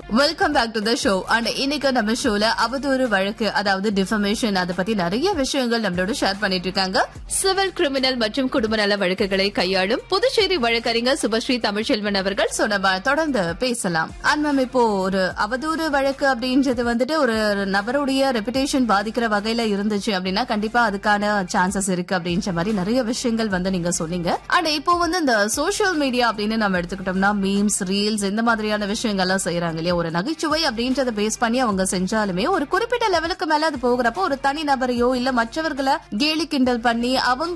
welcome back to the show and இன்னைக்கு நம்ம ஷோல அவதூறு வழக்கு அதாவது டிஃபமேஷன் அதை பத்தி நிறைய விஷயங்கள் நம்மளோட ஷேர் பண்ணிட்டு இருக்காங்க சிவில் கிரிமினல் மற்றும் குடும்ப நல வழக்குகளை கையாளும் புதுச்சேரி வழக்கறிஞர் சுபஸ்ரீ தமிழ்ச்செல்வன் அவர்கள் So, நம்ம தொடர்ந்து பேசலாம் அண்ட் மேம் இப்போ ஒரு அவதூறு வழக்கு அப்படின்றது வந்துட்டு ஒரு நபருடைய ரெப்புடேஷன் பாதிக்கிற வகையில இருந்துச்சு அப்படின்னா கண்டிப்பா அதுக்கான சான்சஸ் இருக்கு அப்படின்ற மாதிரி நிறைய விஷயங்கள் வந்து நீங்க சொன்னீங்க அண்ட் இப்போ வந்து இந்த சோஷியல் மீடியா அப்படின்னு நம்ம எடுத்துக்கிட்டோம்னா மீம்ஸ் ரீல்ஸ் இந்த மாதிரியான விஷயங்கள்லாம் செய்யறாங்க இல்லையா ஒரு நகைச்சுவை அப்படின்றத பேஸ் பண்ணி அவங்க செஞ்சாலுமே ஒரு குறிப்பிட்ட லெவலுக்கு மேல அது போகிறப்போ ஒரு தனி நபரையோ இல்ல மற்றவர்களை கேலி கிண்டல் பண்ணி அவங்க